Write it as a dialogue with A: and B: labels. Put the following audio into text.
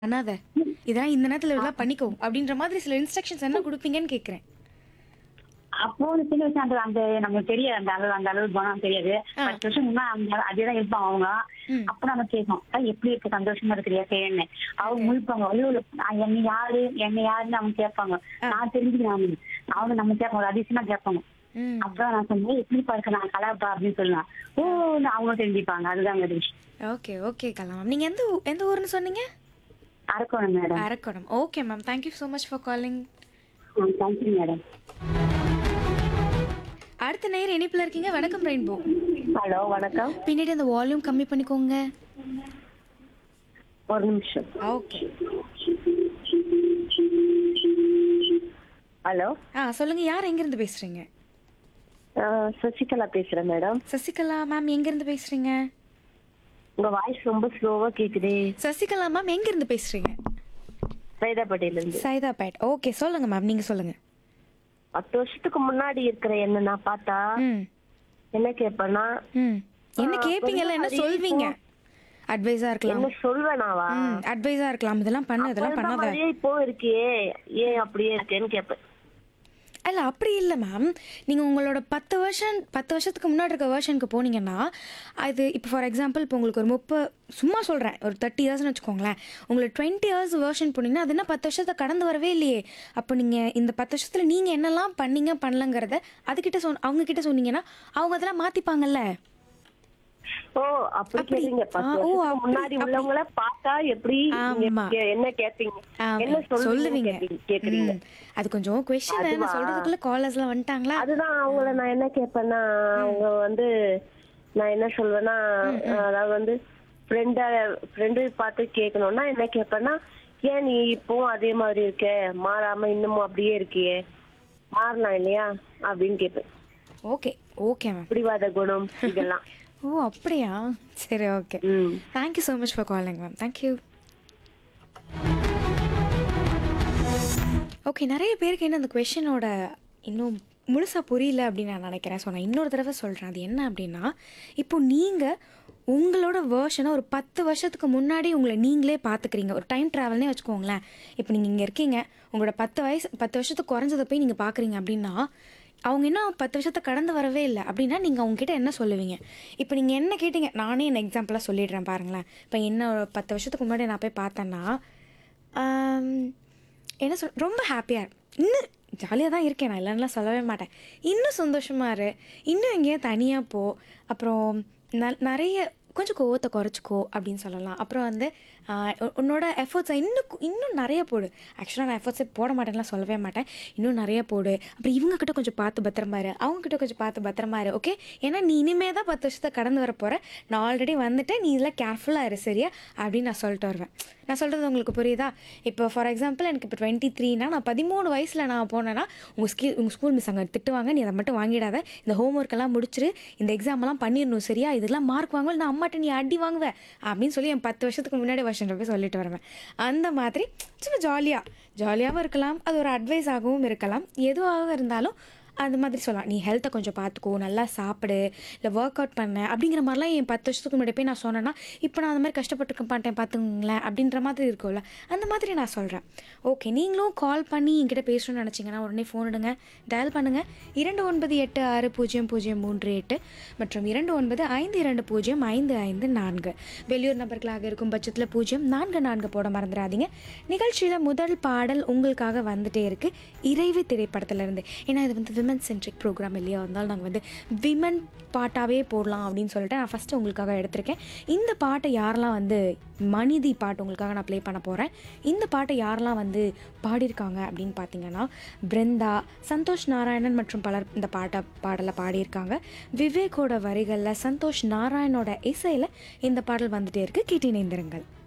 A: பண்ணாத இதெல்லாம் இந்த நேரத்துல இதெல்லாம் பண்ணிக்கோ அப்படின்ற மாதிரி சில இன்ஸ்ட்ரக்ஷன்ஸ் என்ன கொடுப்பீங்கன்னு கேக்குறேன்
B: அப்போ ஒரு சின்ன விஷயம் அந்த அந்த நமக்கு தெரியாது அந்த அளவு அந்த அளவு குணம் தெரியாது
A: ஆ.
B: பத்து வருஷம் முன்னா அந்த அதேதான் இருப்பாங்க அவங்க
A: ம்.
B: அப்ப நம்ம கேட்போம் "அக்கா, எப்படி இருக்கு சந்தோஷமா இருக்கிறியா செய்யன்னு அவங்க முழிப்பாங்க ஐயோ நான் என்ன யாரு என்ன யாருன்னு அவங்க கேட்பாங்க நான் தெரிஞ்சுக்கிறேன் அவங்க நம்ம கேட்பாங்க ஒரு அதிசயமா கேட்பாங்க
A: ம்
B: அப்புறம் நான் சொன்னேன் எப்படி பாருக்க நான் கலாப்பா அப்படின்னு சொல்லலாம் ஓ அவங்க தெரிஞ்சுப்பாங்க அதுதான் ஒரு விஷயம்
A: ஓகே ஓகே கலாம் நீங்க எந்த ஊ- எந்த ஊர்னு சொன்னீங்க
B: அரக்கணும் madam
A: Arakkonam okay ma'am thank you so much for calling
B: thank you madam
A: அடுத்த நேரம் இணைப்புல இருக்கீங்க வணக்கம் ரெயின்போ
B: ஹலோ வணக்கம்
A: பின்னாடி அந்த வால்யூம் கம்மி பண்ணிக்கோங்க
B: ஒரு நிமிஷம்
A: ஓகே
B: ஹலோ
A: ஆ சொல்லுங்க யார் எங்க இருந்து பேசுறீங்க
B: சசிகலா பேசுறேன் மேடம்
A: சசிகலா மேம் எங்க இருந்து பேசுறீங்க
B: உங்க வாய்ஸ் ரொம்ப ஸ்லோவா கேக்குதே
A: சசிகலா மேம் எங்க இருந்து பேசுறீங்க
B: சைதாப்பேட்டையில இருந்து
A: சைதாபேட் ஓகே சொல்லுங்க மேம் நீங்க சொல்லுங்க
B: பத்து வருஷத்துக்கு முன்னாடி இருக்கிற என்ன நான் பார்த்தா
A: ம்
B: என்ன கேட்பேன்னா
A: ம் என்ன
B: ஆ,
A: கேப்பீங்கல்ல என்ன
B: கொஞ்சம்
A: சொல்வீங்க அட்வைஸா இருக்கலாம்
B: என்ன சொல்வேனாவா
A: ம் அட்வைஸா இருக்கலாம் இதெல்லாம் பண்ணு இதெல்லாம்
B: அப்ப இருந்த
A: பண்ணாத
B: மாதிரியே இப்போ இருக்கியே ஏன் அப்படியே இருக்கேன்னு கேட்பேன்
A: இல்ல அப்படி இல்லை மேம் நீங்கள் உங்களோட பத்து வருஷம் பத்து வருஷத்துக்கு முன்னாடி இருக்க வேர்ஷனுக்கு போனீங்கன்னா அது இப்போ ஃபார் எக்ஸாம்பிள் இப்போ உங்களுக்கு ஒரு முப்பது சும்மா சொல்கிறேன் ஒரு தேர்ட்டி இயர்ஸ்னு வச்சுக்கோங்களேன் உங்களுக்கு டுவெண்ட்டி இயர்ஸ் வேர்ஷன் போனீங்கன்னா அது என்ன பத்து வருஷத்தை கடந்து வரவே இல்லையே அப்போ நீங்கள் இந்த பத்து வருஷத்தில் நீங்கள் என்னெல்லாம் பண்ணீங்க பண்ணலங்கிறத அதுக்கிட்ட சொன்ன அவங்க கிட்ட சொன்னீங்கன்னா அவங்க அதெல்லாம் மாற்றிப்பாங்கல்ல
B: ஓ அப்படி
A: அப்படி.
B: கேட்டீங்க பத்து
A: ஆ, ஓ,
B: வருஷத்துக்கு
A: அப்படி,
B: முன்னாடி
A: அப்படி.
B: உள்ளவங்கள பார்த்தா எப்படி நீங்க
A: ஆமா.
B: கே- என்ன கேட்பீங்க
A: ஆ,
B: என்ன
A: சொல்லுவீங்க
B: சொல்லுவீங்க கேக்குறீங்க
A: ம். அது கொஞ்சம் கொஸ்டின் நான்
B: அதுவா?
A: சொல்றதுக்குள்ள காலர்ஸ்லாம் வந்துட்டாங்களா
B: அதுதான் அவங்கள நான் என்ன கேட்பேன்னா அவங்க வந்து நான் என்ன சொல்வேன்னா அதாவது வந்து ஃப்ரெண்ட ஃப்ரெண்டு பார்த்து கேட்கணும்னா என்ன கேட்பேன்னா ஏன் நீ இப்பவும் அதே மாதிரி இருக்க மாறாம இன்னமும் அப்படியே இருக்கியே மாறலாம் இல்லையா அப்படின்னு கேட்பேன்
A: ஓகே ஓகே மேம்
B: பிடிவாத குணம் இதெல்லாம்
A: ஓ அப்படியா சரி ஓகே
B: ம்
A: thank you so much for calling ma'am thank you okay நிறைய பேருக்கு என்ன அந்த கொஷனோட இன்னும் முழுசாக புரியல அப்படின்னு நான் நினைக்கிறேன் ஸோ நான் இன்னொரு தடவை சொல்கிறேன் அது என்ன அப்படின்னா இப்போ நீங்கள் உங்களோட வேர்ஷனை ஒரு பத்து வருஷத்துக்கு முன்னாடி உங்களை நீங்களே பார்த்துக்கிறீங்க ஒரு டைம் ட்ராவல்னே வச்சுக்கோங்களேன் இப்போ நீங்கள் இங்கே இருக்கீங்க உங்களோட பத்து வயசு பத்து வருஷத்துக்கு குறைஞ்சதை போய் நீங்கள் பார்க்குறீங்க அப்படின்னா அவங்க இன்னும் பத்து வருஷத்தை கடந்து வரவே இல்லை அப்படின்னா நீங்கள் அவங்ககிட்ட என்ன சொல்லுவீங்க இப்போ நீங்கள் என்ன கேட்டீங்க நானே என்ன எக்ஸாம்பிளாக சொல்லிடுறேன் பாருங்களேன் இப்போ என்ன ஒரு பத்து வருஷத்துக்கு முன்னாடி நான் போய் பார்த்தேன்னா ஆம், என்ன சொல் ரொம்ப ஹாப்பியாக இன்னும் ஜாலியாக தான் இருக்கேன் நான் இல்லைன்னா சொல்லவே மாட்டேன் இன்னும் சந்தோஷமா இரு இன்னும் எங்கேயோ தனியாக போ அப்புறம் ந நிறைய கொஞ்சம் கோவத்தை குறைச்சிக்கோ அப்படின்னு சொல்லலாம் அப்புறம் வந்து ஆஹ், உ- உன்னோட எஃபர்ட்ஸை இன்னும் கு- இன்னும் நிறைய போடு ஆக்சுவலாக நான் எஃபர்ட்ஸே போட மாட்டேன்லாம் சொல்லவே மாட்டேன் இன்னும் நிறைய போடு அப்புறம் இவங்க கிட்ட கொஞ்சம் பார்த்து பத்திரமா இரு அவங்க கிட்ட கொஞ்சம் பார்த்து பத்திரமா இரு ஓகே ஏன்னா நீ இனிமே தான் பத்து வருஷத்தை கடந்து வர போகிற நான் ஆல்ரெடி வந்துட்டேன் நீ இதில் கேர்ஃபுல்லாக இரு சரியா அப்படின்னு நான் சொல்லிட்டு வருவேன் நான் சொல்கிறது உங்களுக்கு புரியுதா இப்போ ஃபார் எக்ஸாம்பிள் எனக்கு இப்போ டுவெண்ட்டி த்ரீனா நான் பதிமூணு வயசில் நான் போனேன்னா உங்கள் ஸ்கீ உங்கள் ஸ்கூல் மிஸ் அங்கே திட்டுவாங்க நீ அதை மட்டும் வாங்கிடாத இந்த ஹோம்ஒர்க் எல்லாம் முடிச்சிரு இந்த எக்ஸாம் எல்லாம் பண்ணிடணும் சரியா இதெல்லாம் மார்க் வாங்குவ நான் அம்மாட்ட நீ அடி வாங்குவ அப்படின்னு சொல்லி என் பத்து வருஷத்துக்கு முன்னாடி வருஷன் போய் சொல்லிட்டு வருவேன் அந்த மாதிரி சும்மா ஜாலியாக ஜாலியாகவும் இருக்கலாம் அது ஒரு அட்வைஸ் ஆகவும் இருக்கலாம் எதுவாக இருந்தாலும் அந்த மாதிரி சொல்லலாம் நீ ஹெல்த்தை கொஞ்சம் பார்த்துக்கோ நல்லா சாப்பிடு இல்லை ஒர்க் அவுட் பண்ண அப்படிங்கிற மாதிரிலாம் என் பத்து வருஷத்துக்கு முன்னாடி போய் நான் சொன்னேன்னா இப்போ நான் அந்த மாதிரி கஷ்டப்பட்டுருக்க மாட்டேன் பார்த்துங்களேன் அப்படின்ற மாதிரி இருக்கும்ல அந்த மாதிரி நான் சொல்கிறேன் ஓகே நீங்களும் கால் பண்ணி என்கிட்ட பேசணும்னு நினச்சிங்கன்னா உடனே ஃபோன் எடுங்க டயல் பண்ணுங்கள் இரண்டு ஒன்பது எட்டு ஆறு பூஜ்ஜியம் பூஜ்ஜியம் மூன்று எட்டு மற்றும் இரண்டு ஒன்பது ஐந்து இரண்டு பூஜ்ஜியம் ஐந்து ஐந்து நான்கு வெளியூர் நபர்களாக இருக்கும் பட்சத்தில் பூஜ்ஜியம் நான்கு நான்கு போட மறந்துடாதீங்க நிகழ்ச்சியில் முதல் பாடல் உங்களுக்காக வந்துட்டே இருக்கு இறைவு திரைப்படத்திலிருந்து ஏன்னா இது வந்து விமன் சென்ட்ரிக் ப்ரோக்ராம் இல்லையா இருந்தாலும் நாங்கள் வந்து விமன் பாட்டாகவே போடலாம் அப்படின்னு சொல்லிட்டு நான் ஃபஸ்ட்டு உங்களுக்காக எடுத்திருக்கேன் இந்த பாட்டை யாரெல்லாம் வந்து மனிதி பாட்டு உங்களுக்காக நான் ப்ளே பண்ண போகிறேன் இந்த பாட்டை யாரெல்லாம் வந்து பாடியிருக்காங்க அப்படின்னு பார்த்தீங்கன்னா பிருந்தா சந்தோஷ் நாராயணன் மற்றும் பலர் இந்த பாட்டை பாடலை பாடியிருக்காங்க விவேக்கோட வரிகளில் சந்தோஷ் நாராயணோட இசையில் இந்த பாடல் வந்துட்டே இருக்கு கேட்டினேந்திரங்கள்